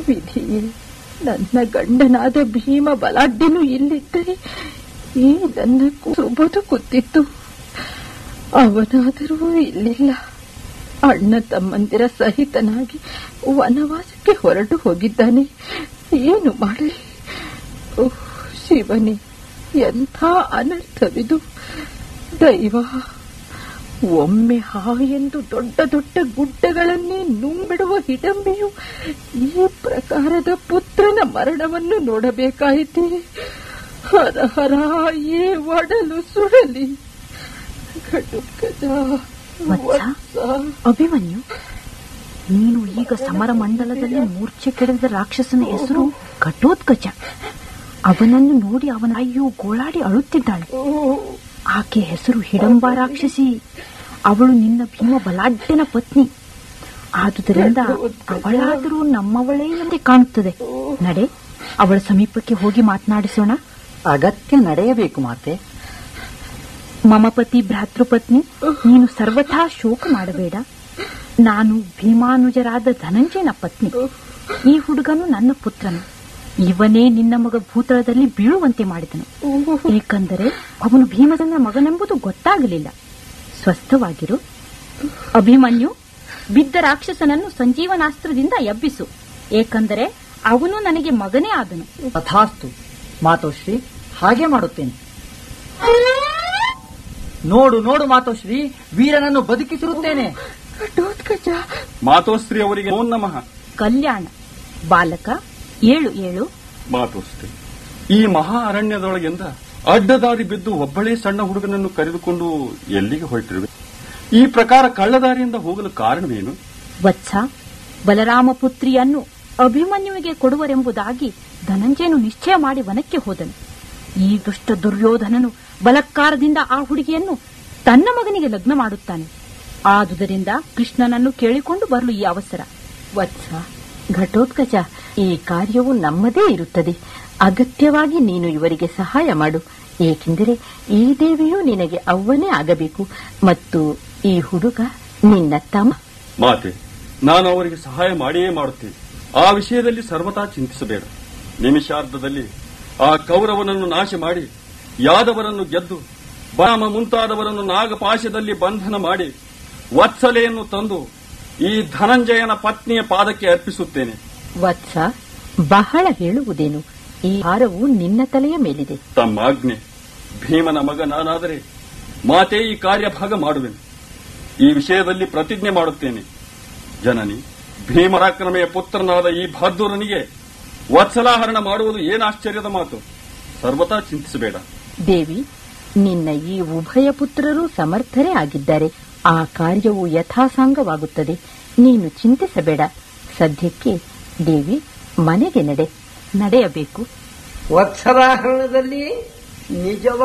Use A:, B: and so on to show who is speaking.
A: ವಿಧಿ ನನ್ನ ಗಂಡನಾದ ಭೀಮ ಬಲಾಢ್ಯನು ಇಲ್ಲಿದ್ದರೆ ಈ ನನ್ನ ಕೂಸು ಬದುಕುತ್ತಿತ್ತು ಅವನಾದರೂ ಇಲ್ಲಿಲ್ಲ ಅಣ್ಣ ತಮ್ಮಂದಿರ ಸಹಿತನಾಗಿ ವನವಾಸಕ್ಕೆ ಹೊರಟು ಹೋಗಿದ್ದಾನೆ ಏನು ಮಾಡಲಿ ಓಹ್, ಶಿವನೇ ಎಂಥ ಅನರ್ಥವಿದು ದೈವ ಒಮ್ಮೆ ಹಾ ಎಂದು ದೊಡ್ಡ ದೊಡ್ಡ ಗುಡ್ಡಗಳನ್ನೇ ನುಂಬಿಡುವ ಹಿಡಂಬಿಯು ಈ ಪ್ರಕಾರದ ಪುತ್ರನ ಮರಣವನ್ನು ನೋಡಬೇಕಾಯಿತೆ ಹರ ಹರ ಏ ಒಡಲು ಸುಡಲಿ ಘಟುಕಜ
B: ವತ್ಸ? ಅಭಿಮನ್ಯು ನೀನು ಈಗ ಸಮರ ಮಂಡಲದಲ್ಲಿ ಮೂರ್ಛೆ ಕೆಡವಿದ ರಾಕ್ಷಸನ ಹೆಸರು ಘಟೋತ್ಕಚ ಅವನನ್ನು ನೋಡಿ ಅವನ ಅಯ್ಯೋ ಗೋಳಾಡಿ ಅಳುತ್ತಿದ್ದಾಳೆ ಆಕೆ ಹೆಸರು ಹಿಡಂಬ ರಾಕ್ಷಸಿ ಅವಳು ನಿನ್ನ ಭೀಮ ಬಲಾಢ್ಯನ ಪತ್ನಿ ಆದುದರಿಂದ ಅವಳಾದರೂ ನಮ್ಮವಳೇ ಎಂದೇ ಕಾಣುತ್ತದೆ ನಡೆ ಅವಳ ಸಮೀಪಕ್ಕೆ ಹೋಗಿ ಮಾತನಾಡಿಸೋಣ
C: ಅಗತ್ಯ ನಡೆಯಬೇಕು ಮಾತೆ
B: ಮಮಪತಿ ಭ್ರಾತೃಪತ್ನಿ ನೀನು ಸರ್ವಥಾ ಶೋಕ ಮಾಡಬೇಡ ನಾನು ಭೀಮಾನುಜರಾದ ಧನಂಜಯನ ಪತ್ನಿ ಈ ಹುಡುಗನು ನನ್ನ ಪುತ್ರನು ಇವನೇ ನಿನ್ನ ಮಗ ಭೂತಳದಲ್ಲಿ ಬೀಳುವಂತೆ ಮಾಡಿದನು ಏಕೆಂದರೆ ಅವನು ಭೀಮಸೇನ ಮಗನೆಂಬುದು ಗೊತ್ತಾಗಲಿಲ್ಲ ಸ್ವಸ್ಥವಾಗಿರು ಅಭಿಮನ್ಯು ಬಿದ್ದ ರಾಕ್ಷಸನನ್ನು ಸಂಜೀವನಾಸ್ತ್ರದಿಂದ ಎಬ್ಬಿಸು ಏಕೆಂದರೆ ಅವನು ನನಗೆ ಮಗನೇ ಆದನು
C: ತಥಾಸ್ತು ಮಾತೋಶ್ರೀ ಹಾಗೆ ಮಾಡುತ್ತೇನೆ ನೋಡು ನೋಡು ಮಾತೋಶ್ರೀ ವೀರನನ್ನು ಬದುಕಿಸಿರುತ್ತೇನೆ
A: ಘಟೋತ್ಕಚ
D: ಮಾತೋಶ್ರೀ ಅವರಿಗೆ ನಮೋ ನಮಃ
B: ಕಲ್ಯಾಣ ಬಾಲಕ ಏಳು ಏಳು
D: ಮಾತೋಶ್ರೀ ಈ ಮಹಾ ಅರಣ್ಯದೊಳಗಿಂದ ಅಡ್ಡದಾರಿ ಬಿದ್ದು ಒಬ್ಬಳೇ ಸಣ್ಣ ಹುಡುಗನನ್ನು ಕರೆದುಕೊಂಡು ಎಲ್ಲಿಗೆ ಹೊರಟಿರುವೆ ಈ ಪ್ರಕಾರ ಕಳ್ಳದಾರಿಯಿಂದ ಹೋಗಲು ಕಾರಣವೇನು
B: ವತ್ಸ ಬಲರಾಮ ಪುತ್ರಿಯನ್ನು ಅಭಿಮನ್ಯುವಿಗೆ ಕೊಡುವರೆಂಬುದಾಗಿ ಧನಂಜಯನು ನಿಶ್ಚಯ ಮಾಡಿ ವನಕ್ಕೆ ಹೋದನು ಈ ದುಷ್ಟ ದುರ್ಯೋಧನನು ಬಲತ್ಕಾರದಿಂದ ಆ ಹುಡುಗಿಯನ್ನು ತನ್ನ ಮಗನಿಗೆ ಲಗ್ನ ಮಾಡುತ್ತಾನೆ ಆದುದರಿಂದ ಕೃಷ್ಣನನ್ನು ಕೇಳಿಕೊಂಡು ಬರಲು ಈ ಅವಸರ
A: ವತ್ಸ ಘಟೋತ್ಕಚ ಈ ಕಾರ್ಯವು ನಮ್ಮದೇ ಇರುತ್ತದೆ ಅಗತ್ಯವಾಗಿ ನೀನು ಇವರಿಗೆ ಸಹಾಯ ಮಾಡು ಏಕೆಂದರೆ ಈ ದೇವಿಯು ನಿನಗೆ ಅವ್ವನೇ ಆಗಬೇಕು ಮತ್ತು ಈ ಹುಡುಗ ನಿನ್ನ ತಮ್ಮ
D: ಮಾತೆ ನಾನು ಅವರಿಗೆ ಸಹಾಯ ಮಾಡಿಯೇ ಮಾಡುತ್ತೇನೆ ಆ ವಿಷಯದಲ್ಲಿ ಸರ್ವತಾ ಚಿಂತಿಸಬೇಡ ನಿಮಿಷಾರ್ಧದಲ್ಲಿ ಆ ಕೌರವನನ್ನು ನಾಶ ಮಾಡಿ ಯಾದವರನ್ನು ಗೆದ್ದು ಬಾಮ ಮುಂತಾದವರನ್ನು ನಾಗಪಾಶದಲ್ಲಿ ಬಂಧನ ಮಾಡಿ ವತ್ಸಲೆಯನ್ನು ತಂದು ಈ ಧನಂಜಯನ ಪತ್ನಿಯ ಪಾದಕ್ಕೆ ಅರ್ಪಿಸುತ್ತೇನೆ
A: ವತ್ಸ ಬಹಳ ಹೇಳುವುದೇನು ಈ ಭಾರವು ನಿನ್ನ ತಲೆಯ ಮೇಲಿದೆ
D: ತಮ್ಮಾಜ್ಞೆ ಭೀಮನ ಮಗ ನಾನಾದರೆ ಮಾತೆ ಈ ಕಾರ್ಯಭಾಗ ಮಾಡುವೆನು ಈ ವಿಷಯದಲ್ಲಿ ಪ್ರತಿಜ್ಞೆ ಮಾಡುತ್ತೇನೆ ಜನನಿ ಭೀಮರಾಕ್ರಮೆಯ ಪುತ್ರನಾದ ಈ ಬಹದ್ದೂರನಿಗೆ ವತ್ಸಲಾಹರಣ ಮಾಡುವುದು ಏನಾಶ್ಚರ್ಯದ ಮಾತು ಸರ್ವತಾ ಚಿಂತಿಸಬೇಡ
A: ದೇವಿ ನಿನ್ನ ಈ ಉಭಯ ಪುತ್ರರು ಸಮರ್ಥರೇ ಆಗಿದ್ದಾರೆ ಆ ಕಾರ್ಯವು ಯಥಾಸಾಂಗವಾಗುತ್ತದೆ ನೀನು ಚಿಂತಿಸಬೇಡ ಸದ್ಯಕ್ಕೆ ದೇವಿ ಮನೆಗೆ ನಡೆ ನಡೆಯಬೇಕು
E: ವತ್ಸರಾಹರಣದಲ್ಲಿ ನಿಜ